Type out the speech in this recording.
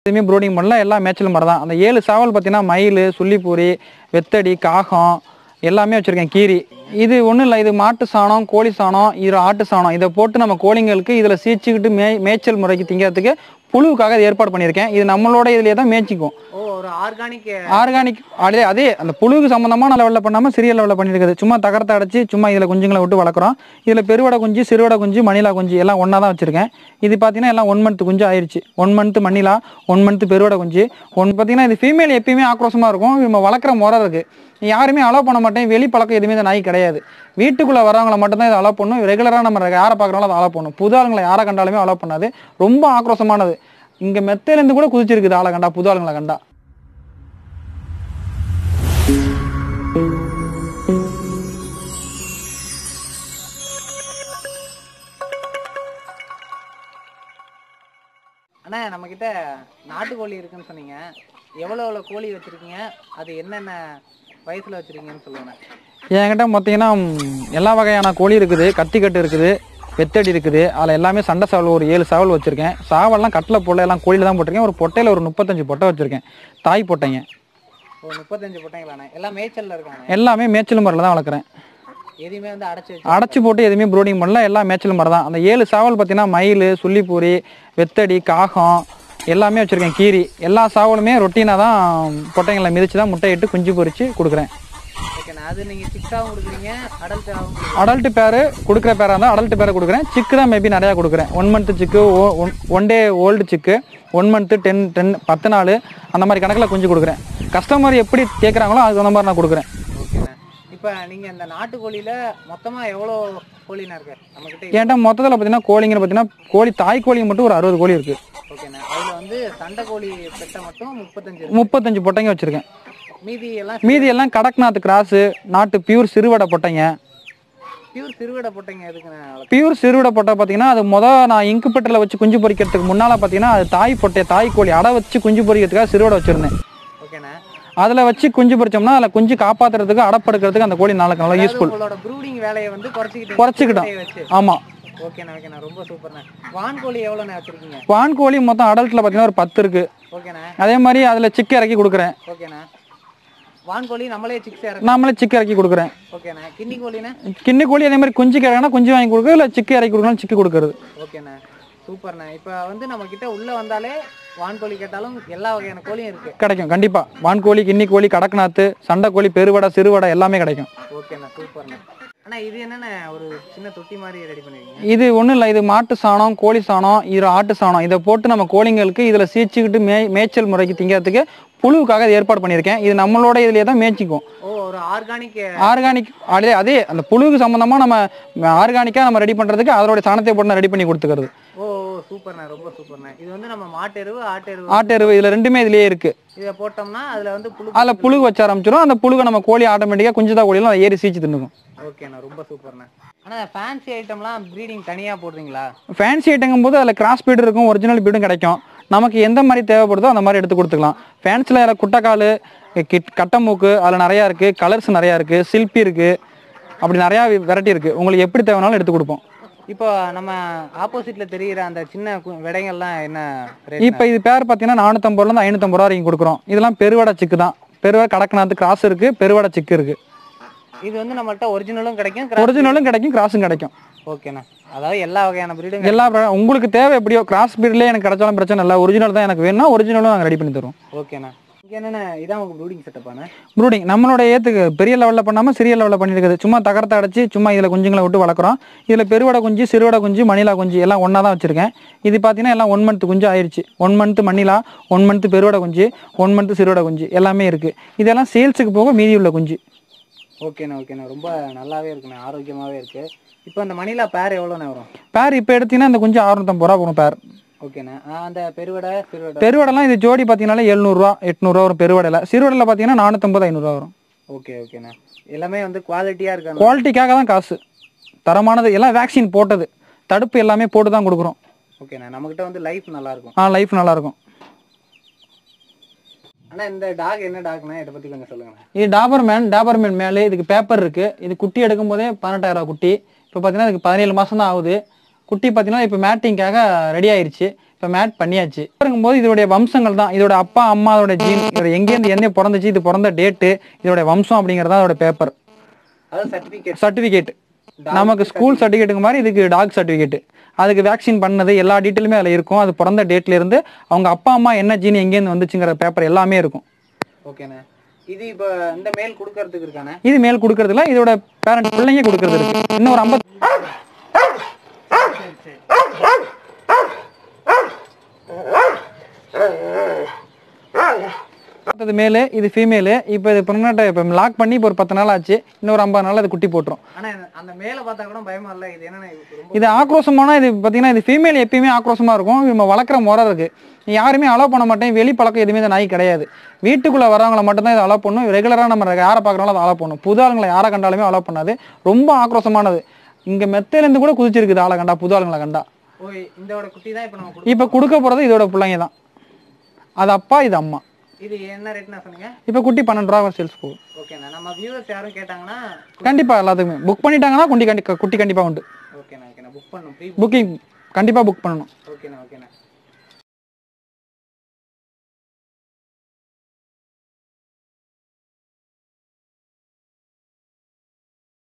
எதுவுமே ப்ரூடிங் பண்ணல எல்லாம் மேய்ச்சல் மாதிரி தான் அந்த ஏழு சாவல் பார்த்தீங்கன்னா மயில் சுள்ளிப்பூரி வெத்தடி காகம் எல்லாமே வச்சுருக்கேன் கீரி இது ஒன்றும் இல்லை இது மாட்டு சாணம் கோழி சாணம் இது ஆட்டு சாணம் இதை போட்டு நம்ம கோழிங்களுக்கு இதில் சீச்சிக்கிட்டு மே மேய்ச்சல் முறைக்கு திங்கிறதுக்கு புழுவுக்காக இது ஏற்பாடு பண்ணியிருக்கேன் இது நம்மளோட இதுலேயே தான் மேய்ச்சிக்கும் ஓ ஒரு ஆர்கானிக் ஆர்கானிக் அதே அதே அந்த புழுவுக்கு சம்மந்தமான லெவலில் பண்ணாமல் சிறிய லெவலில் பண்ணியிருக்குது சும்மா தகரத்தை அடைச்சி சும்மா இதில் குஞ்சுங்களை விட்டு வளர்க்குறோம் இதில் பெருவடை குஞ்சு சிறுவடை குஞ்சு மணிலா குஞ்சு எல்லாம் ஒன்றா தான் வச்சுருக்கேன் இது பார்த்தீங்கன்னா எல்லாம் ஒன் மந்த் குஞ்சு ஆயிருச்சு ஒன் மந்த் மணிலா ஒன் மந்த் பெருவடை குஞ்சு ஒன் பார்த்தீங்கன்னா இது ஃபீமேல் எப்பயுமே ஆக்ரோஷமாக இருக்கும் நம்ம வளர்க்குற முறை இருக்குது யாருமே அலோவ் பண்ண மாட்டேன் வெளி பழக்கம் எதுவுமே இந்த நாய் கிடையாது வீட்டுக்குள்ளே வரவங்கள மட்டும்தான் இதை அலோவ் பண்ணும் ரெகுலராக நம்ம யாரை பார்க்குறோம் அதை அலோவ் பண்ணும் புது ஆளுங்களை யாரை கண்டாலுமே அலோவ் பண்ணாது ரொம்ப ஆக்ரோஷமானது இங்கே மெத்தையிலேருந்து கூட குதிச்சிருக்குது ஆளை கண்டா புது ஆளுங்களை கண்டா அண்ணா நம்ம கிட்ட நாட்டுக்கோழி இருக்குன்னு சொன்னீங்க எவ்வளோ எவ்வளோ கோழி வச்சிருக்கீங்க அது என்னென்ன வயசுல வச்சிருக்கீங்கன்னு சொல்லுங்க என்கிட்ட பார்த்தீங்கன்னா ம், எல்லா வகையான கோழி இருக்குது கத்திக்கட்டு இருக்குது வெத்தடி இருக்குது அதில் எல்லாமே சண்டை சாவல் ஒரு ஏழு சாவல் வச்சுருக்கேன் சாவல்லாம் கட்டில் போடல எல்லாம் கோழியில் தான் போட்டிருக்கேன் ஒரு பொட்டையில் ஒரு முப்பத்தஞ்சு பொட்டை வச்சுருக்கேன் தாய் பொட்டைங்க ஒரு முப்பத்தஞ்சு போட்டீங்களாண்ணே எல்லாம் மேய்ச்சல்ல இருக்காங்க எல்லாமே மேய்ச்சல் முறையில் தான் வளர்க்குறேன் எதையுமே வந்து அடைச்சி வச்சு அடைச்சி போட்டு எதுவுமே ப்ரூடிங் பண்ணல எல்லாம் மேய்ச்சல் முறை தான் அந்த ஏழு சாவல் பார்த்தீங்கன்னா மயில் சுள்ளிப்பூரி வெத்தடி காகம் எல்லாமே வச்சுருக்கேன் கீரி எல்லா சாவலுமே ரொட்டீனாக தான் பொட்டைங்களை மிதித்து தான் முட்டையிட்டு குஞ்சு பொரித்து கொடுக்குறேன் ஓகேண்ணா அது நீங்க சிக்ஸாகவும் கொடுக்குறீங்க அடல்ட்டாகவும் அடல்ட் பேர் கொடுக்குற பேராக இருந்தால் அடல்ட் பேரை கொடுக்குறேன் சிக்கு தான் மேபி நிறையா கொடுக்குறேன் one month chick one day old chick one month ten ten பத்து நாள் அந்த மாதிரி கணக்கில் குஞ்சு கொடுக்குறேன் கஸ்டமர் எப்படி கேட்குறாங்களோ அதுக்கு தகுந்த மாதிரி நான் கொடுக்குறேன் ஓகேண்ணா இப்போ நீங்க இந்த நாட்டுக்கோழியில மொத்தமா எவ்வளோ கோழிண்ணா இருக்கு நம்மக்கிட்ட என்கிட்ட மொத்தத்தில் பார்த்தீங்கன்னா கோழிங்கன்னு பார்த்தீங்கன்னா கோழி தாய் கோழி மட்டும் ஒரு அறுபது கோழி இருக்குது ஓகேண்ணா அதுல வந்து சண்டை கோழி பெட்டை மட்டும் முப்பத்தஞ்சு இருக்கு. முப்பத்தஞ்சு பொட்டைங்க வச்சுருக்கேன் மீதி எல்லாம் மீதி எல்லாம் கடக்நாத் கிராஸு நாட்டு பியூர் சிறுவடை பொட்டைங்க பியூர் சிறுவிடை போட்டீங்க எதுக்குண்ணா வளர்க்க- பியூர் சிறுவிடை பொட்டை பார்த்தீங்கன்னா அது மொதல் நான் இங்கு பெட்டில் வச்சு குஞ்சு பொரிக்கிறதுக்கு முன்னால் பார்த்தீங்கன்னா அது தாய் பொட்டை தாய் கோழி அடை வச்சு குஞ்சு பொரிக்கிறதுக்காக சிறுவடை வச்சுருந்தேன் ஓகேண்ணா அதில் வச்சு குஞ்சு பொரிச்சோம்னா அதில் குஞ்சு காப்பாத்துறதுக்கு அடப்படுக்கிறதுக்கு அந்த கோழி நாளுக்கு நல்லா அதாவது யூஸ்ஃபுல் உங்களோட ப்ரூடிங் வேலையை வந்து குறைச்சிக்கிட்டு குறைச்சிக்கிட்டோம். வச்சு ஆமாம் ஓகேண்ணா ஓகேண்ணா ரொம்ப சூப்பர்ண்ணா வான்கோழி எவ்வளோண்ணா வச்சிருக்கீங்க வான் கோழி மொத்தம் அடல்ட்டில் பார்த்தீங்கன்னா ஒரு பத்து இருக்குது ஓகேண்ணா அதே மாதிரி அதில் சிக்கு இறக்கி கொடுக்குறேன் ஓகேண்ணா வான்கோழி நம்மளே சிக்ஸ் இறக்கும் நாமளே சிக்கு இறக்கி கொடுக்குறேன் ஓகேண்ணா கிண்ணி கோழிண்ணா கிண்ணி கோழி அதே மாதிரி குஞ்சு கேட்கறா குஞ்சு வாங்கி கொடுக்குறது இல்லை சிக்கு இறக்கி கொடுக்கலாம் சிக்கு கொடுக்குறது ஓகேண்ணா சூப்பர்ண்ணா இப்போ வந்து நம்ம கிட்ட உள்ள வந்தாலே வான்கோழி கேட்டாலும் எல்லா வகையான கோழியும் இருக்கு கிடைக்கும் கண்டிப்பாக வான் கோழி கிண்ணி கோழி கடக்நாத்து சண்டை கோழி பெருவடை சிறுவடை எல்லாமே கிடைக்கும் ஓகேண்ணா சூப்பர்ண்ணா அண்ணா இது என்னண்ணா ஒரு சின்ன தொட்டி மாதிரி ரெடி பண்ணிருக்கீங்க இது ஒன்றும் இல்லை இது மாட்டு சாணம் கோழி சாணம் இது ஆட்டு சாணம் இதை போட்டு நம்ம கோழிங்களுக்கு இதில் சீச்சிக்கிட்டு மே மேய்ச்சல் முறைக்கு திங்கிறதுக்கு புழுவுக்காக இது ஏற்பாடு பண்ணியிருக்கேன் இது நம்மளோட இதுலேயே தான் மேய்ச்சிக்கும் ஓ ஒரு ஆர்கானிக் ஆர்கானிக் அதே அதே அந்த புழுவுக்கு சம்மந்தமாக நம்ம ஆர்கானிக்காக நம்ம ரெடி பண்ணுறதுக்கு அதோட சாணத்தை போட்டு ரெடி பண்ணி கொடுத்துக்கிறது ஓ ஓ, சூப்பர்ண்ணா ரொம்ப சூப்பர்ண்ணா இது வந்து நம்ம மாட்டெருவு ஆட்டெருவு ஆட்டெருவு இதில் ரெண்டுமே இதுலேயே இருக்குது இதை போட்டோம்னா அதுல வந்து புழு அதில் புழு வச்ச ஆரம்பிச்சிடும் அந்த புழுவை நம்ம கோழி ஆட்டோமேட்டிக்காக குஞ்சுதா கோழியெல்லாம் அதை ஏறி சீச்சு தின்னுக்கும் ஓகேண்ணா ரொம்ப சூப்பர்ண்ணா அண்ணா ஃபேன்சி ஐட்டம்லாம் ப்ரீடிங் தனியா போடுறீங்களா ஃபேன்சி ஐட்டங்கும் போது அதில் கிராஸ் பீடு இருக்கும் ஒரிஜினல் பீடும் கிடைக்கும் நமக்கு எந்த மாதிரி தேவைப்படுதோ அந்த மாதிரி எடுத்து கொடுத்துக்கலாம் ஃபேன்ஸில் அதில் குட்டைக்கால் கிட் கட்டமூக்கு அதில் நிறையா இருக்குது கலர்ஸ் நிறையா இருக்குது சில்பி இருக்குது அப்படி நிறையா வெரைட்டி இருக்குது உங்களுக்கு எப்படி தேவைனாலும் எடுத்து கொடுப்போம் இப்போ நம்ம ஆப்போசிட்ல தெரியுற அந்த சின்ன கு- விடைகள்லாம் என்ன ரேட் இப்போ இது பேர் பார்த்தீங்கன்னா நானூற்றம்பது ரூபாலேருந்து ஐநூற்றம்பது ரூபா வரைக்கும் கொடுக்குறோம் இதெல்லாம் பெருவடை சிக்கு தான் பெருவடை கடக்கநாத்து கிராஸ் இருக்குது பெருவடை சிக்கு இருக்குது இது வந்து நம்மள்ட்ட ஒரிஜினலும் கிடைக்கும் cross- ஒரிஜினலும் கிடைக்கும் கிராஸும் கிடைக்கும் ஓகேண்ணா அதாவது எல்லா வகையான பிரீடும் எல்லா bra- உங்களுக்கு தேவை எப்படியோ கிராஸ் பீட்லேயே எனக்கு கிடைச்சாலும் பிரச்சனை இல்லை ஒரிஜினல் தான் எனக்கு வேணும்னா ஒரிஜினலும் நாங்கள் ரெடி பண்ணி தருவோம் ஓகேண்ணா இங்க என்னண்ணா இதான் உங்க ப்ரூடிங் செட்டப்பாண்ணா ப்ரூடிங் நம்மளோட ஏத்துக்கு பெரிய லெவலில் பண்ணாமல் சிறிய லெவலில் பண்ணியிருக்குது சும்மா தகரத்தை அடைச்சி சும்மா இதில் குஞ்சுங்களை விட்டு வளர்க்குறோம் இதில் பெருவடை குஞ்சு சிறுவடை குஞ்சு மணிலா குஞ்சு எல்லாம் ஒன்றா தான் வச்சுருக்கேன் இது பார்த்தீங்கன்னா எல்லாம் ஒன் மந்த் குஞ்சு ஆயிருச்சு ஒன் மந்த் மணிலா ஒன் மந்த் பெருவடை குஞ்சு ஒன் மந்த் சிறுவடை குஞ்சு எல்லாமே இருக்குது இதெல்லாம் சேல்ஸுக்கு போக மீதி உள்ள குஞ்சு ஓகேண்ணா ஓகேண்ணா ரொம்ப நல்லாவே இருக்குண்ணா ஆரோக்கியமாவே இருக்கு இப்போ அந்த மணிலா பேர் எவ்வளோண்ணா வரும் பேர் இப்போ எடுத்தீங்கன்னா இந்த குஞ்சு அறுநூத்தம்பது ரூபா போகும் பேர் ஓகேண்ணா ஆ, அந்த பெருவடை சிறுவடை பெருவடைலாம் இது ஜோடி பார்த்தீங்கன்னா எழுநூறுவா எட்நூறுவா வரும் பெருவடையில் சிறுவடையில் பார்த்தீங்கன்னா நானூற்றம்பது ஐநூறுரூவா வரும் ஓகே ஓகேண்ணா எல்லாமே வந்து குவாலிட்டியா இருக்காங்க குவாலிட்டிக்காக தான் காசு தரமானது எல்லாம் வேக்சின் போட்டது தடுப்பு எல்லாமே போட்டு தான் கொடுக்குறோம் ஓகேண்ணா நம்மகிட்ட வந்து லைஃப் நல்லா இருக்கும் ஆ லைஃப் நல்லாயிருக்கும் அண்ணா இந்த டாக் என்ன டாக்னா இதை பத்தி கொஞ்சம் சொல்லுங்கண்ணா இது டாபர்மேன் டாபர்மேன் மேலே இதுக்கு பேப்பர் இருக்கு இது குட்டி எடுக்கும் போதே பதினெட்டாயிரம் ரூபா குட்டி இப்போ பார்த்தீங்கன்னா இதுக்கு பதினேழு மாசம் தான் ஆகுது குட்டி பார்த்தீங்கன்னா இப்போ மேட்டிங்காக ரெடி ஆயிருச்சு இப்போ மேட் பண்ணியாச்சு இருக்கும்போது இதோடைய வம்சங்கள் தான் இதோட அப்பா அம்மாவோட ஜீன் இதோட எங்கேருந்து என்ன பிறந்துச்சு இது பிறந்த டேட்டு இதோட வம்சம் அப்படிங்கிறது தான் அதோட பேப்பர் அதாவது சர்டிபிகேட் சர்டிஃபிகேட் நமக்கு ஸ்கூல் சர்டிஃபிகேட்டுக்கு மாதிரி இதுக்கு டாக் சர்டிஃபிகேட் அதுக்கு வேக்சின் பண்ணது எல்லா டீட்டெயிலுமே அதில் இருக்கும் அது பிறந்த டேட்ல இருந்து அவங்க அப்பா அம்மா என்ன ஜீன் எங்கேருந்து வந்துச்சுங்கிற பேப்பர் எல்லாமே இருக்கும் ஓகேண்ணே இது இப்போ இந்த மேல் கொடுக்கறதுக்கு இருக்கானே இது மேல் கொடுக்கறதுல இதோட பேரண்ட் பிள்ளைங்க கொடுக்கறது இருக்கு இன்னும் ஒரு ஐம்பது அடுத்தது மேலு இது ஃபீமேலு இப்போ இது ப்ரெக்னெண்ட்டை இப்போ லாக் பண்ணி இப்போ ஒரு பத்து நாள் ஆச்சு இன்னும் ஒரு ஐம்பது நாள் அது குட்டி போட்டுரும் ஆனா அந்த மேல பார்த்தா கூட பயமா இல்ல இது என்னன்னா இது ரொம்ப இது ஆக்ரோஷமான இது பார்த்தீங்கன்னா இது ஃபீமேல் எப்பயுமே ஆக்ரோஷமா இருக்கும் நம்ம வளர்க்குற முறை இருக்கு யாருமே அலோவ் பண்ண மாட்டேன் வெளி பழக்கம் எதுவுமே இந்த நாய் கிடையாது வீட்டுக்குள்ள வரவங்கள மட்டும்தான் இதை அலோவ் பண்ணும் ரெகுலராக நம்ம யாரை பார்க்குறோம் அதை அலோவ் பண்ணும் புது ஆளுங்களை யாரை கண்டாலுமே அலோவ் பண்ணாது ரொம்ப ஆக்ரோஷமானது இங்க மெத்தையிலேருந்து கூட குதிச்சிருக்குது ஆளை கண்டா புது ஆளுங்களை கண்டா ஓ இதோட குட்டி தான் இப்போ நம்ம கொடுக்க இப்போ கொடுக்க போறது இதோட பிள்ளைங்க தான் அது அப்பா இது அம்மா இது என்ன ரேட்னா சொன்னீங்க இப்போ குட்டி பன்னெண்டு ரூபா சேல்ஸ் போகும் ஓகேண்ணா நம்ம வியூவர்ஸ் யாரும் கேட்டாங்கன்னா கண்டிப்பா எல்லாத்துக்குமே புக் பண்ணிட்டாங்கன்னா குட்டி கண்டி குட்டி கண்டிப்பா உண்டு ஓகேண்ணா ஓகேண்ணா புக் பண்ணும் ப்ரீ புக்கிங் கண்டிப்பா புக் பண்ணணும் ஓகேண்ணா ஓகேண்ணா